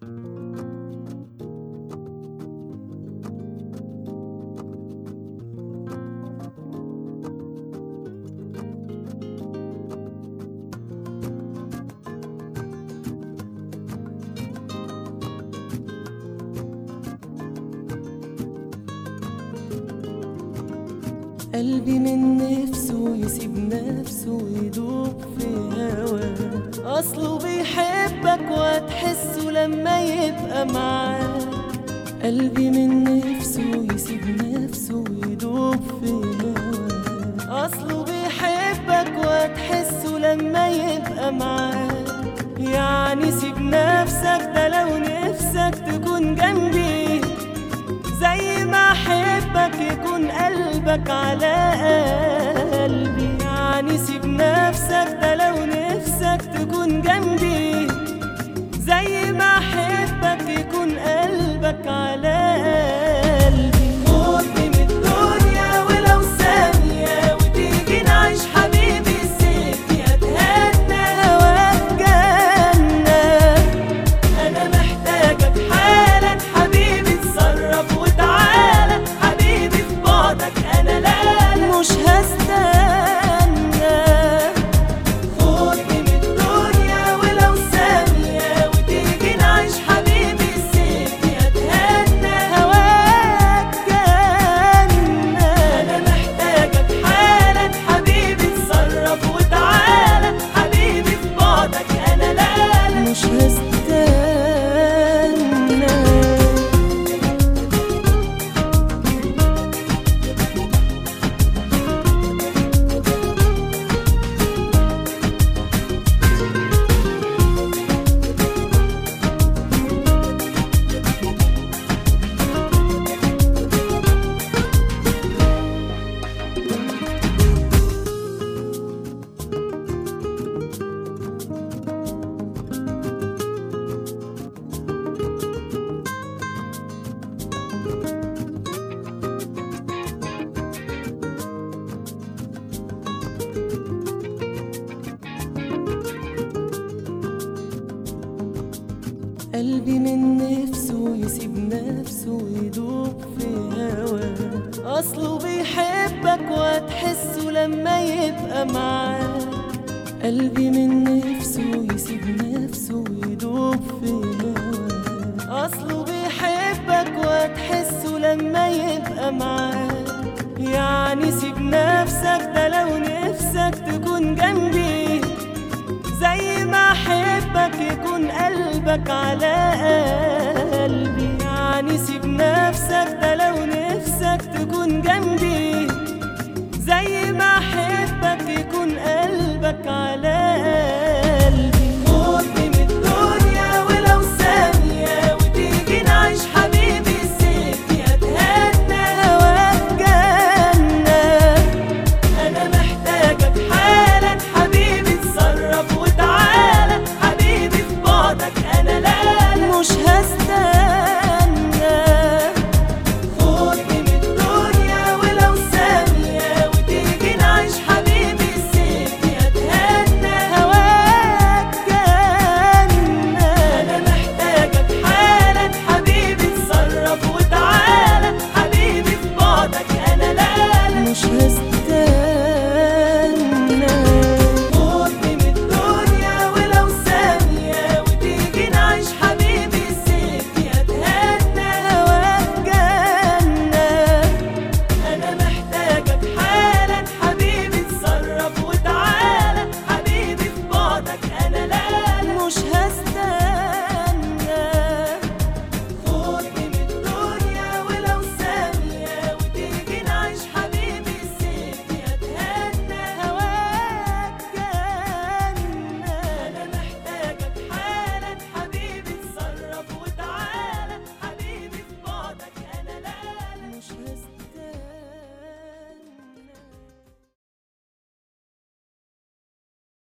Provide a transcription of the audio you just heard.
قلبي من نفسه يسيب نفسه ويدوب في هواه أصله بيحبك وهتحسه لما يبقى معاك قلبي من نفسه يسيب نفسه ويدوب في هواه أصله بيحبك وهتحسه لما يبقى معاك يعني سيب نفسك ده لو نفسك تكون جنبي زي ما احبك يكون قلبك على قلبي يعني سيب نفسك ده لو نفسك تكون جنبي زي ما احبك يكون قلبك على قلبي خدني من الدنيا ولو ثانية وتيجي نعيش حبيبي سيبني اتهنى هواك جنة انا محتاجك حالا حبيبي اتصرف وتعالى حبيبي في بعدك انا لا لا مش هستنى خدني من الدنيا ولو ثانية وتيجي نعيش حبيبي سيبني اتهنى هواك جنة انا محتاجك حالا حبيبي اتصرف وتعالى حبيبي في بعدك انا لا لا مش هستنى قلبي من نفسه يسيب نفسه ويدوب في هواه أصله بيحبك وهتحسه لما يبقى معاك قلبي من نفسه يسيب نفسه ويدوب في هواه أصله بيحبك وهتحسه لما يبقى معاك يعني سيب نفسك ده لو نفسك تكون جنبي زي ما احبك يكون قلبك على قلبي يعني سيب نفسك ده لو نفسك تكون جنبي زي ما احبك يكون قلبك على